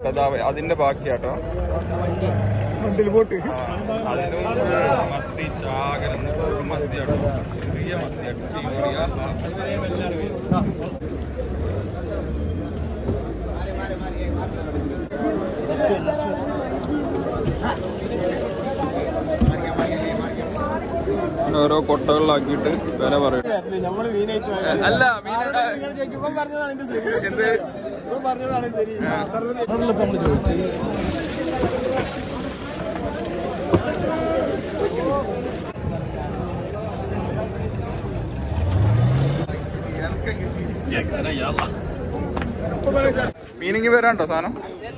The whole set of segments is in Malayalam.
അതാ അതിന്റെ ബാക്കിയാട്ടോ വണ്ടിയിൽ പോട്ട് ആ, അതിലും മത്തി ചാകരം മത്തിയാട്ടോ ചെറിയ മത്തിയാട്ടോ ചീറിയ ഓരോ കൊട്ടകളിലാക്കിയിട്ട് വില പറയും നമ്മള് മീനായിട്ട് അല്ല മീൻ ഇപ്പം പറഞ്ഞതാണ് എന്റെ ശരി എന്ത് ഇപ്പം പറഞ്ഞതാണ് ശരി അറുപത് മീനിങ് വരാണ്ടോ സാധനം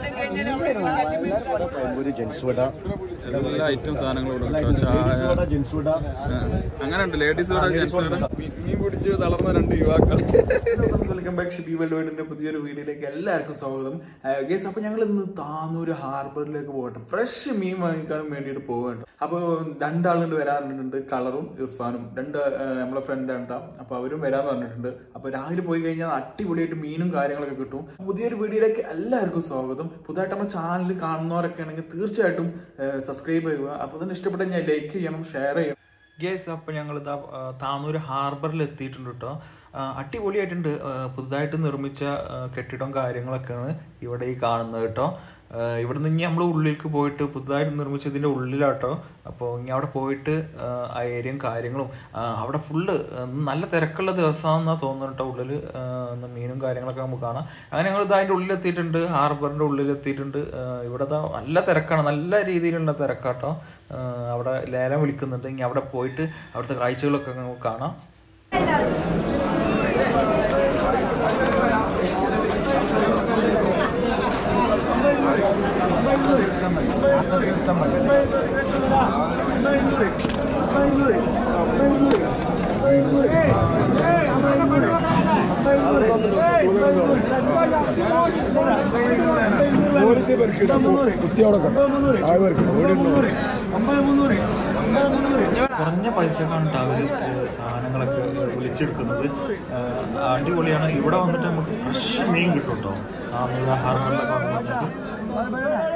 ഒരു ജെൻസ് വട എല്ലാ ഐറ്റം സാധനങ്ങളും ചായ ജെൻസ് വട അങ്ങനെ ഉണ്ട് ലേഡീസ് മീൻ പിടിച്ച് തളർന്ന രണ്ട് യുവാക്കൾ വെൽക്കം ബാക്ക് ഷിപ്പി വേൾഡ് വൈഡിന്റെ പുതിയൊരു വീഡിയോയിലേക്ക് എല്ലാവർക്കും സ്വാഗതം ഗേസ് അപ്പൊ ഞങ്ങൾ ഇന്ന് താന്നൂര് ഹാർബറിലേക്ക് പോകട്ടെ ഫ്രഷ് മീൻ വാങ്ങിക്കാനും വേണ്ടിയിട്ട് പോകട്ടെ അപ്പോൾ രണ്ടാളുണ്ട് വരാറുണ്ട് കളറും ഇർഫാനും രണ്ട് ആ, നമ്മളെ ഫ്രണ്ട് ഉണ്ടാ അപ്പൊ അവരും വരാന്ന് പറഞ്ഞിട്ടുണ്ട് അപ്പൊ രാവിലെ പോയി കഴിഞ്ഞാൽ അടിപൊളിയായിട്ട് മീനും കാര്യങ്ങളൊക്കെ കിട്ടും പുതിയൊരു വീഡിയോയിലേക്ക് എല്ലാവർക്കും സ്വാഗതം പുതുതായിട്ട് നമ്മുടെ ചാനൽ കാണുന്നവരൊക്കെ ആണെങ്കിൽ തീർച്ചയായിട്ടും സബ്സ്ക്രൈബ് ചെയ്യുക അപ്പോൾ തന്നെ ഇഷ്ടപ്പെട്ട ഞാൻ ലൈക്ക് ചെയ്യണം ഷെയർ ചെയ്യണം ഗേസ് അപ്പോൾ ഞങ്ങൾ ഇതാ താന്നൂർ ഹാർബറിൽ എത്തിയിട്ടുണ്ട് കേട്ടോ ആ, അടിപൊളിയായിട്ടുണ്ട് ആ, പുതുതായിട്ട് നിർമ്മിച്ച ആ, കെട്ടിടവും കാര്യങ്ങളൊക്കെയാണ് ഇവിടെ ഈ കാണുന്നത് കേട്ടോ ആ, ഇവിടുന്ന് ഇനി നമ്മൾ ഉള്ളിലേക്ക് പോയിട്ട് പുതുതായിട്ട് നിർമ്മിച്ചതിൻ്റെ ഉള്ളിലാട്ടോ അപ്പോൾ ഇനി അവിടെ പോയിട്ട് ആ, ആ ഏരിയയും കാര്യങ്ങളും ആ, അവിടെ ഫുള്ള് നല്ല തിരക്കുള്ള ദിവസമാണെന്നാണ് തോന്നുന്നത് കേട്ടോ ഉള്ളിൽ ആ, ഇന്ന് മീനും കാര്യങ്ങളൊക്കെ നമുക്ക് കാണാം അങ്ങനെ ഞങ്ങൾ ഇതാ അതിൻ്റെ ഉള്ളിലെത്തിയിട്ടുണ്ട് ഹാർബറിൻ്റെ ഉള്ളിലെത്തിയിട്ടുണ്ട് ആ, ഇവിടെ ദാ നല്ല തിരക്കാണ് നല്ല രീതിയിലുള്ള തിരക്കാട്ടോ ആ, അവിടെ ലേലം വിളിക്കുന്നുണ്ട് ഇനി അവിടെ പോയിട്ട് അവിടുത്തെ കാഴ്ചകളൊക്കെ നമുക്ക് കാണാം ഓരത്തെ പേർക്ക് കുത്തിയോടെ ആ പേർക്ക് കുറഞ്ഞ പൈസക്കാണ് കേട്ടോ അവർ സാധനങ്ങളൊക്കെ വിളിച്ചെടുക്കുന്നത് ആ, അടിപൊളിയാണ് ഇവിടെ വന്നിട്ട് നമുക്ക് ഫ്രഷ് മീൻ കിട്ടും കേട്ടോ താന്നൂർ ഹാർബറിലൊക്കെ വന്നു കഴിഞ്ഞാൽ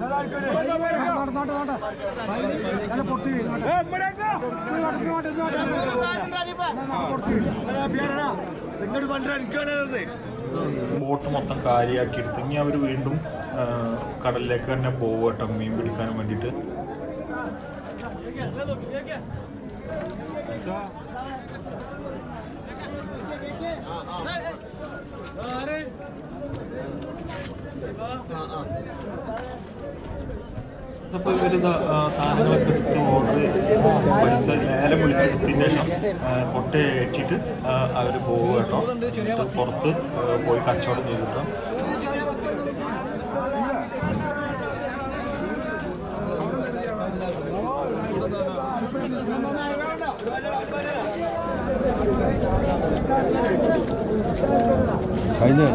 ബോട്ട് മൊത്തം കാലിയാക്കി എടുത്ത് ഇനി അവർ വീണ്ടും ആ, കടലിലേക്ക് തന്നെ പോകും കേട്ടോ മീൻ പിടിക്കാനും വേണ്ടിയിട്ട് അപ്പോൾ ഇവർ സാധനങ്ങളൊക്കെ എടുത്ത് ഓർഡർ പൈസ നേരെ വിളിച്ചെടുത്തതിന് ശേഷം ആ, കൊട്ട ഏറ്റിട്ട് അവർ പോകുക കേട്ടോ എന്നിട്ട് പുറത്ത് ആ, പോയി കച്ചവടം ചെയ്തു കേട്ടോ കഴിഞ്ഞ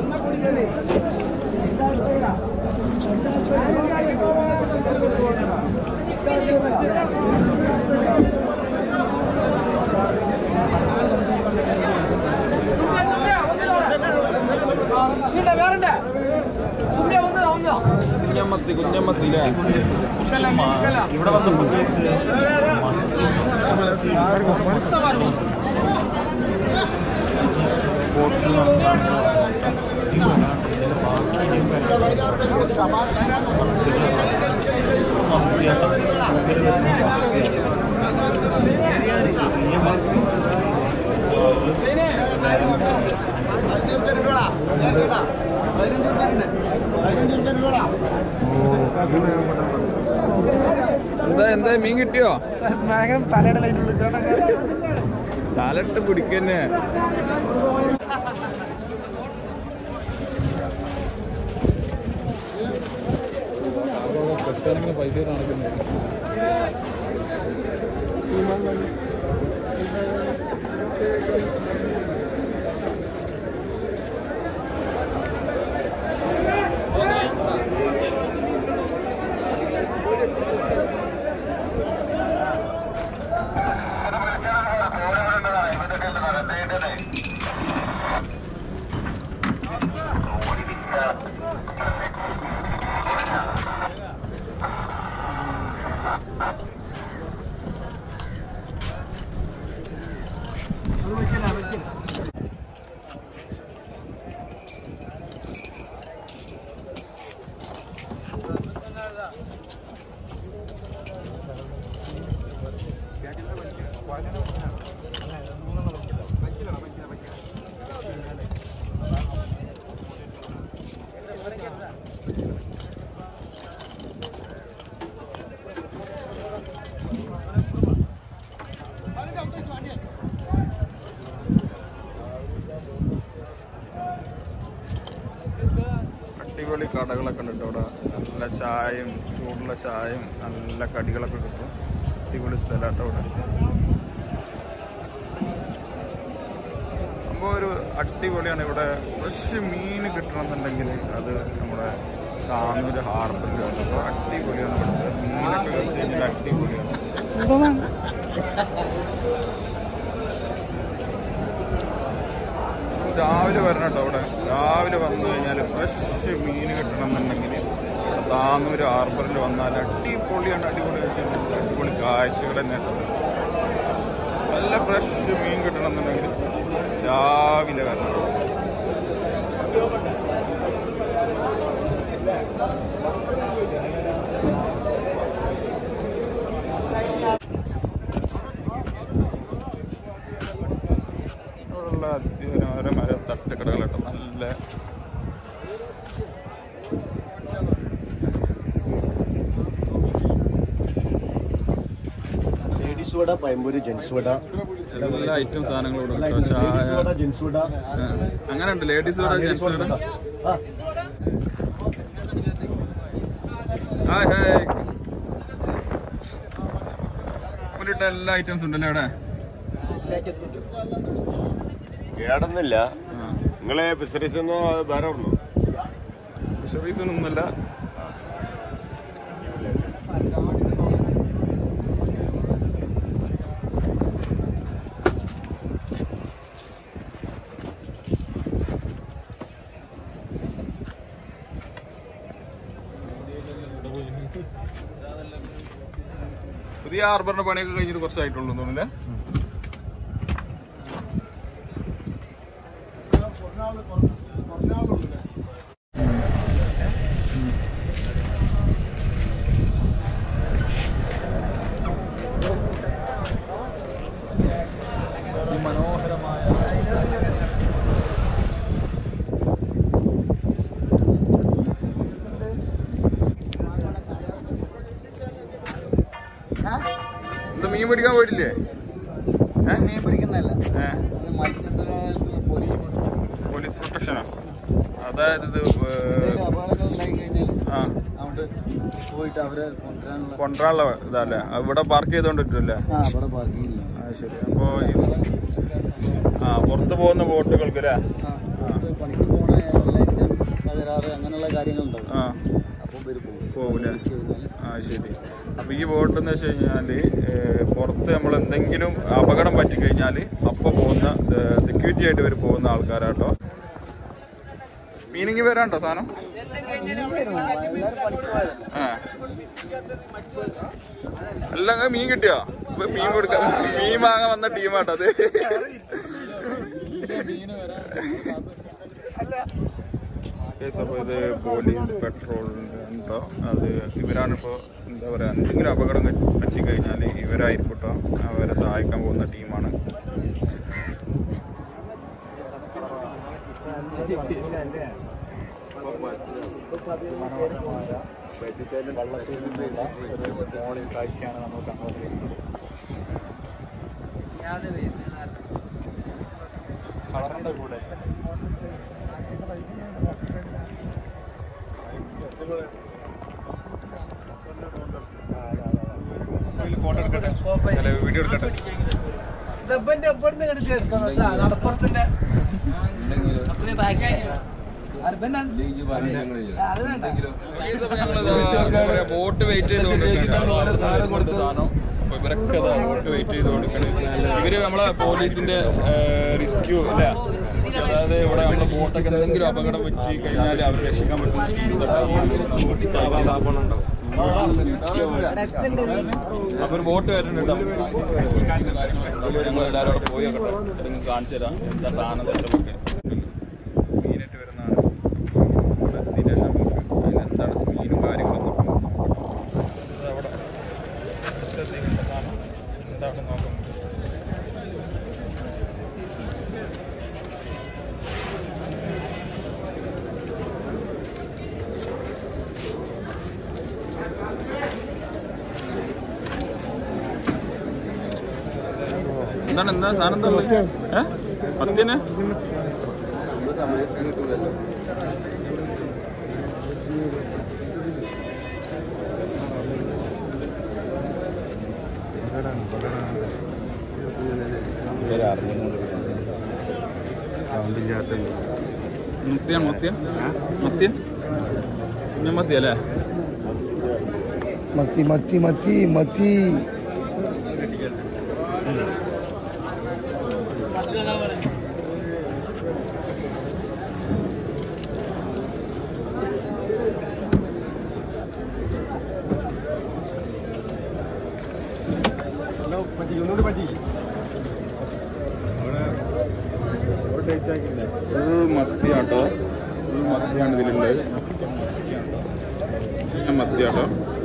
കുഞ്ഞമ്മത്തി കുഞ്ഞമ്മത്തി അല്ലേ കുറച്ച് മാ- ഇവിടെ വന്നപ്പോൾ കേസ് ബോട്ടിൽ എന്താ എന്താ മീൻ കിട്ടിയോ ഭയങ്കര തലയുടെ ലൈറ്റുള്ളൂ തലട്ട് പിടിക്കന്നെ പൈസ കാണിക്കുന്നത് അടിപൊളി കടകളൊക്കെ ഉണ്ട് കേട്ടോ ഇവിടെ നല്ല ചായയും ചൂടുള്ള ചായയും നല്ല കടികളൊക്കെ കിട്ടും അടിപൊളി സ്ഥലമാട്ടോ ഇവിടെ അപ്പോൾ ഒരു അടിപൊളിയാണ് ഇവിടെ ഫ്രഷ് മീൻ കിട്ടണമെന്നുണ്ടെങ്കിൽ അത് നമ്മുടെ താന്നൂര് ഹാർബറിൽ അപ്പോൾ അടിപൊളിയാണ് ഇവിടുത്തെ മീനൊക്കെ വെച്ച് കഴിഞ്ഞാൽ അടിപൊളിയാണ് രാവിലെ വരണം കേട്ടോ അവിടെ രാവിലെ വന്നു കഴിഞ്ഞാൽ ഫ്രഷ് മീൻ കിട്ടണമെന്നുണ്ടെങ്കിൽ ഇവിടെ താന്നൂര് ഹാർബറിൽ വന്നാൽ അടിപൊളിയാണ് അടിപൊളി വെച്ച് കഴിഞ്ഞാൽ അടിപൊളി കാഴ്ചകൾ തന്നെ കേട്ടോ നല്ല ഫ്രഷ് മീൻ കിട്ടണമെന്നുണ്ടെങ്കിൽ രാവിലെ വരണം ഇവിടെയുള്ള അതിമനോഹരമായ തട്ടുകടകളാട്ടോ നല്ല ലേഡീസ് വട പയമ്പൂര് ജെൻസ് വട എല്ലാ ഐറ്റം സാധനങ്ങളും ഇവിടെ നല്ല കിട്ടും. ഐറ്റം. ലേഡീസ് ചായ വട ജെൻസ് വട ആ. അങ്ങനെ ഉണ്ട് ലേഡീസ് ഇവിടെ ജെന്റ്സ് ഇവിടെ ആ ഹായ് ഹായ് ഇവിടെയിട്ട എല്ലാ ഐറ്റംസ് ഉണ്ടല്ലേ അവിടെ കേടന്നില്ല ആ നിങ്ങളെ ഫിഷറീസ് ഒന്നോ വേറെ ഉള്ളൂ ഫിഷറീസ് ഒന്നുമല്ല പുതിയ ഹാർബറിന്റെ പണിയൊക്കെ കഴിഞ്ഞിട്ട് കുറച്ചായിട്ടുള്ളൂ തോന്നുന്നില്ലേ മനോഹരമായ ഇത് മീൻ പിടിക്കാൻ പോയിട്ടില്ലേ ഏ? മീൻ പിടിക്കുന്നതല്ല ഏ? ഇത് മത്സ്യത്തൊഴിലാളികൾ പോലീസ് പോലീസ് പ്രൊട്ടക്ഷനോ അതായത് ഇത് ഏ, അപകടങ്ങൾ ഉണ്ടായി കഴിഞ്ഞാൽ ആ അങ്ങോട്ട് പോയിട്ട് അവരെ കൊണ്ടുവരാനുള്ള കൊണ്ടുവരാനുള്ള ഇതല്ലേ അത് ഇവിടെ പാർക്ക് ചെയ്തോണ്ടിട്ടില്ലേ ആ അവിടെ ബാക്കിയില്ല ആ ശരി അപ്പോ ഇത് ആ പുറത്ത് പോകുന്ന ബോട്ടുകൾക്ക് അല്ലേ ആ ഇത് പണിക്ക് പോണ ലൈറ്റം തകരാറ് അങ്ങനെയുള്ള കാര്യങ്ങളുണ്ടാവും ആ അപ്പോൾ ഇവര് പോകും പോകൂലേ വിളിച്ച് കഴിഞ്ഞാൽ ആ ശരി അപ്പൊ ഈ ബോട്ട് എന്ന് വെച്ച് കഴിഞ്ഞാല് ഏ, പുറത്ത് നമ്മൾ എന്തെങ്കിലും അപകടം പറ്റി കഴിഞ്ഞാല് അപ്പൊ പോകുന്ന സെക്യൂരിറ്റി ആയിട്ട് ഇവർ പോകുന്ന ആൾക്കാരാട്ടോ മീനിങ് വരാണ്ടോ സാധനം ആ എല്ലാം അങ്ങ് മീൻ കിട്ടിയോ ഇപ്പൊ മീൻ കൊടുക്ക മീൻ വാങ്ങാൻ വന്ന ടീമാട്ടോ അത് കേസ് അപ്പോൾ ഇത് പോലീസ് പെട്രോൾ ഉണ്ടോ അത് ഇവരാണിപ്പോൾ എന്താ പറയുക എന്തെങ്കിലും അപകടം പറ്റി കഴിഞ്ഞാൽ ഇവരായിരിക്കും കേട്ടോ അവരെ സഹായിക്കാൻ പോകുന്ന ടീമാണ് കാഴ്ചയാണ് നമ്മൾ കണ്ടുകൊണ്ടിരിക്കുന്നത് കളറിന്റെ കൂടെ ഫോട്ടോ എടുക്കട്ടെ അല്ല വീഡിയോ എടുക്കട്ടെ ബോട്ട് വെയിറ്റ് ചെയ്തുകൊണ്ട് ഇവരൊക്കെ ബോട്ട് വെയിറ്റ് ചെയ്തുകൊണ്ടിരിക്കണേ ഇവര് നമ്മളെ പോലീസിന്റെ റിസ്ക്യൂ അല്ല അതായത് ഇവിടെ നമ്മളെ ബോട്ടൊക്കെ എന്തെങ്കിലും അപകടം പറ്റി കഴിഞ്ഞാൽ അവർ രക്ഷിക്കാൻ പറ്റുന്ന അപ്പൊ ഒരു ബോട്ട് വരുന്നുണ്ട് എല്ലാവരും അവിടെ പോയി നോക്കട്ടെ നിങ്ങൾക്ക് കാണിച്ചു തരാം എന്താ സാധനം സെറ്റപ്പൊക്കെ മീനായിട്ട് വരുന്നതാണ് ഇവിടെ എത്തിയതിന് ശേഷം നമുക്ക് അതിനെന്താണ് മീനും കാര്യങ്ങളും നോക്കാം ഇത് അവിടെ എത്തിക്കുന്ന സാധനം എന്താണ് നോക്കാം എന്താണ് എന്താ സാധനം എന്താ ഉള്ളത്? ഏ മത്തിയന്നെ മത്തിയാണ് മത്തിയ മത്തിയ കുഞ്ഞൻ മത്തി അല്ലേ മത്തി മത്തി മത്തി മത്തി ഫുൾ മത്തിയാട്ടോ ഫുൾ മത്തിയാണ് ഇതിലുള്ളത് കുഞ്ഞൻ മത്തിയാട്ടോ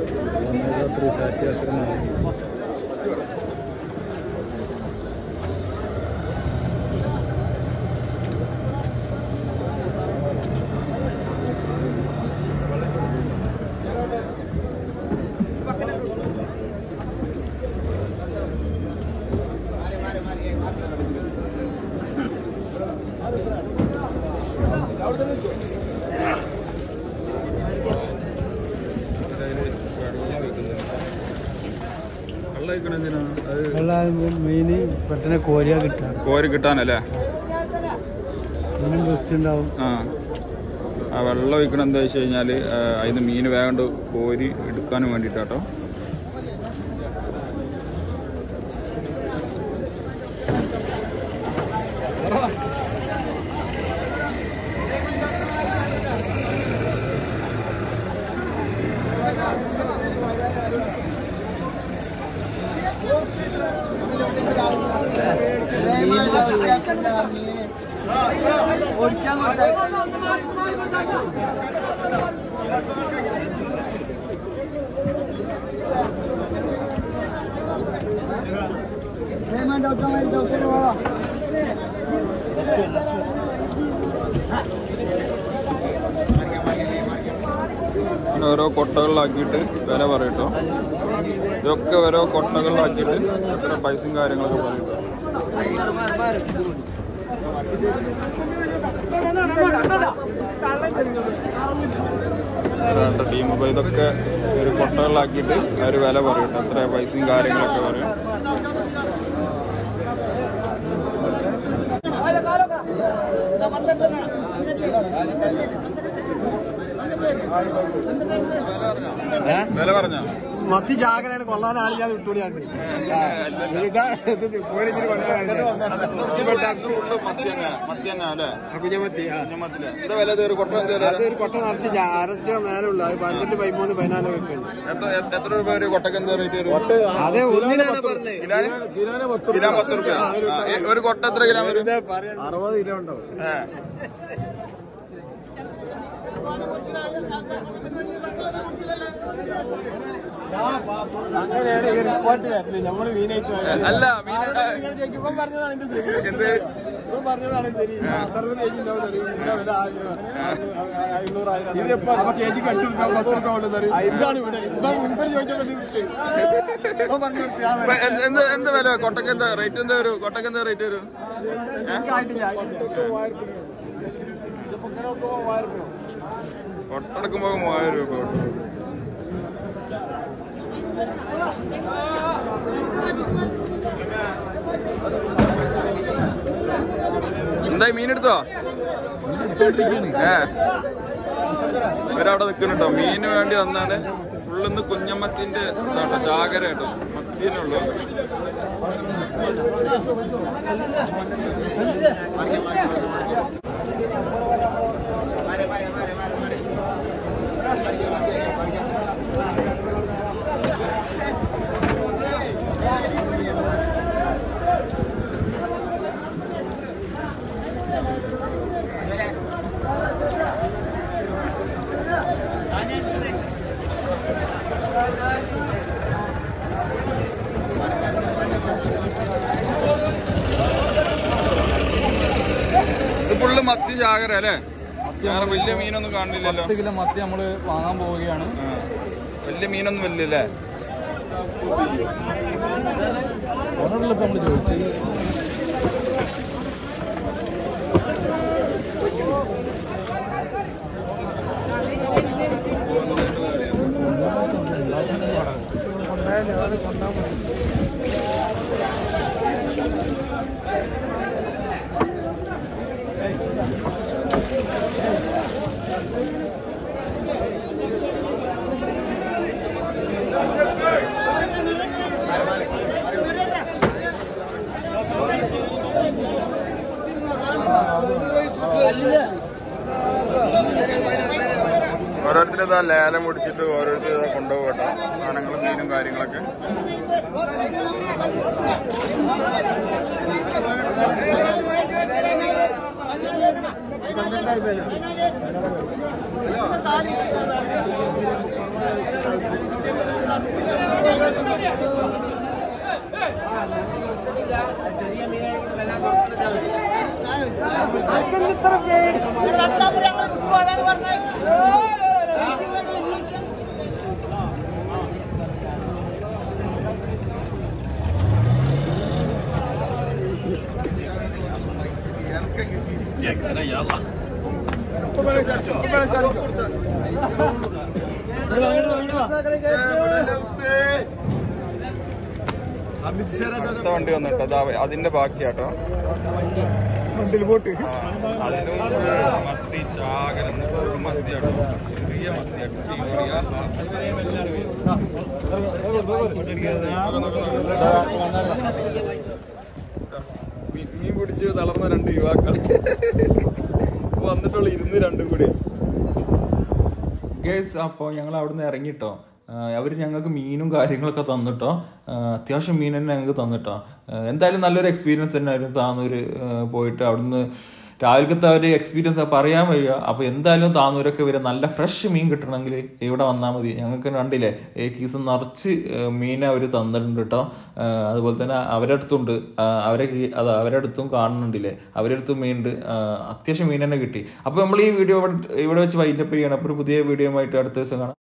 വെള്ളം ഒഴിക്കണത് എന്തിനാ? അത് മീന് പെട്ടെന്ന് കോരിയാ കിട്ടാം കോരി കിട്ടാനല്ലേ മീനും വെച്ചുണ്ടാവും ആ ആ വെള്ളം ഒഴിക്കണം എന്താ വെച്ച് കഴിഞ്ഞാൽ അതിന് മീൻ വേഗണ്ട് കോരി എടുക്കാനും വേണ്ടിയിട്ടാട്ടോ അങ്ങനെ ഓരോ കൊട്ടകളിലാക്കിയിട്ട് വില പറയട്ടോ ഇതൊക്കെ ഓരോ കൊട്ടകളിലാക്കിയിട്ട് എത്ര പൈസയും കാര്യങ്ങളൊക്കെ പറയട്ടോ രണ്ട് ടീം അപ്പോൾ ഇതൊക്കെ ഒരു കൊട്ടകളിലാക്കിയിട്ട് അവർ വില പറയട്ടോ എത്ര പൈസയും കാര്യങ്ങളൊക്കെ പറയും വില പറഞ്ഞോ മത്തി ചാകരാണ് കൊള്ളാൻ ആളില്ലാതെ വിട്ടുകൂടിയാണ്ട് മത്തി തന്നെ മത്തി തന്നെ അല്ലേ കുഞ്ഞമത്തി കുഞ്ഞമത്തില് എന്താ വില ഇത് ഒരു കൊട്ട എന്താ വില? അതൊരു കൊട്ട നിറച്ച് അരച്ച മേലുള്ള അത് പന്ത്രണ്ട് പതിമൂന്ന് പതിനാല് വെക്കുള്ളൂ എത്ര എത്ര രൂപ ഒരു കൊട്ടക്ക് എന്താ റേറ്റ് വരും അതെ ഒന്നിനാണ് പറഞ്ഞത് കിലോന് കിലോ പത്ത് റുപ്യ ആ, ഏ, ഒരു കൊട്ട എത്ര കിലോ വരും അറുപത് കിലോ ഉണ്ടാവും ഏ. അങ്ങനെയാണ് ഈ റിപ്പോർട്ട് വരുന്നത് നമ്മള് മീനായിട്ട് അല്ല മീൻ ഇപ്പം പറഞ്ഞതാണ് എന്റെ ശരി എന്ത് ഇപ്പം പറഞ്ഞതാണ് ശരി അറുപത് കെ ജി ഉണ്ടാവും തരും ഇതിന്റെ വില എണ്ണൂറായിരം ഇതിപ്പോ കെ ജി എട്ട് രൂപ പത്ത് രൂപ കൊണ്ട് തരും ഇതാണ് ഇവിടെ ഇപ്പം മുൻപ് ചോദിച്ചപ്പോ ഇത് വിട്ട് ഇപ്പം പറഞ്ഞു കൊടുത്തു ആ ഇപ്പൊ എന്ത് എന്ത് എന്ത് വില കൊട്ടക്ക് എന്താ റേറ്റ് എന്താ വരും കൊട്ടക്ക് എന്താ റേറ്റ് വരും ആയിട്ടില്ല ഇതിപ്പോ ഇങ്ങനെ നോക്കുമ്പോ മൂവായിരം രൂപ കൊട്ടെടുക്കുമ്പോ മൂവായിരം രൂപ കിട്ടും എന്തായി മീനെടുത്തോ ഏ ഇവരവിടെ നിൽക്കുന്നുണ്ടോ മീന് വേണ്ടി വന്നാണ് ഫുള്ളിന്ന് കുഞ്ഞമ്മത്തിന്റെ ഇതാട്ടോ ചാകര കേട്ടോ മത്തിനുള്ളൂ ഇത് ഫുള്ള് മത്തി ചാകര അല്ലേ വേറെ വലിയ മീനൊന്നും കാണുന്നില്ലല്ലോ കിലോ മത്തി നമ്മൾ വാങ്ങാൻ പോവുകയാണ് ആ. വലിയ മീനൊന്നും ഇല്ലല്ലേ ഓരോരുത്തരും ഇതാ ലേലം പിടിച്ചിട്ട് ഓരോരുത്തർ ഇതാ കൊണ്ടുപോകും കേട്ടോ സാധനങ്ങളും മീനും കാര്യങ്ങളൊക്കെ അടുത്ത വണ്ടി വന്നിട്ടോ അതാ അതിന്റെ ബാക്കിയാട്ടോ വണ്ടിയിൽ പോട്ട് അതിലും മത്തി ചാകര മത്തിയാട്ടോ ചെറിയ മത്തിയാട്ടോ ചെറിയ മീ- മീൻ പിടിച്ച് തളർന്ന രണ്ട് യുവാക്കൾ വന്നിട്ടുള്ള ഇരുന്ന് രണ്ടും കൂടി ഗേസ് അപ്പോൾ ഞങ്ങൾ അവിടുന്ന് ഇറങ്ങിട്ടോ അവർ ഞങ്ങൾക്ക് മീനും കാര്യങ്ങളൊക്കെ തന്നിട്ടോ ആ, അത്യാവശ്യം മീൻ തന്നെ ഞങ്ങൾക്ക് തന്നിട്ടോ ആ, എന്തായാലും നല്ലൊരു എക്സ്പീരിയൻസ് തന്നെ ആയിരുന്നു താന്നൂര് ആ, പോയിട്ട് അവിടുന്ന് രാവിലത്തെ ഒരു എക്സ്പീരിയൻസ് പറയാൻ വയ്യ അപ്പോൾ എന്തായാലും താന്നൂരൊക്കെ വരെ നല്ല ഫ്രഷ് മീൻ കിട്ടണമെങ്കിൽ ഇവിടെ വന്നാൽ മതി ഞങ്ങൾക്ക് കണ്ടില്ലേ ഈ കീസ് നിറച്ച് ആ, മീൻ അവർ തന്നിട്ടുണ്ട് കേട്ടോ ആ, അതുപോലെ തന്നെ അവരുടെ അടുത്തുണ്ട് ആ, അവരെ കീ- അത് അവരുടെ അടുത്തും കാണുന്നുണ്ടില്ലേ അവരുടെ അടുത്തും മീനുണ്ട് ആ, അത്യാവശ്യം മീൻ തന്നെ കിട്ടി അപ്പോൾ നമ്മൾ ഈ വീഡിയോ ഇവിടെ ഇവിടെ വെച്ച് വൈൻഡപ്പ് ചെയ്യണം അപ്പോൾ ഒരു പുതിയ വീഡിയോ ആയിട്ട് അടുത്ത ദിവസം കാണാം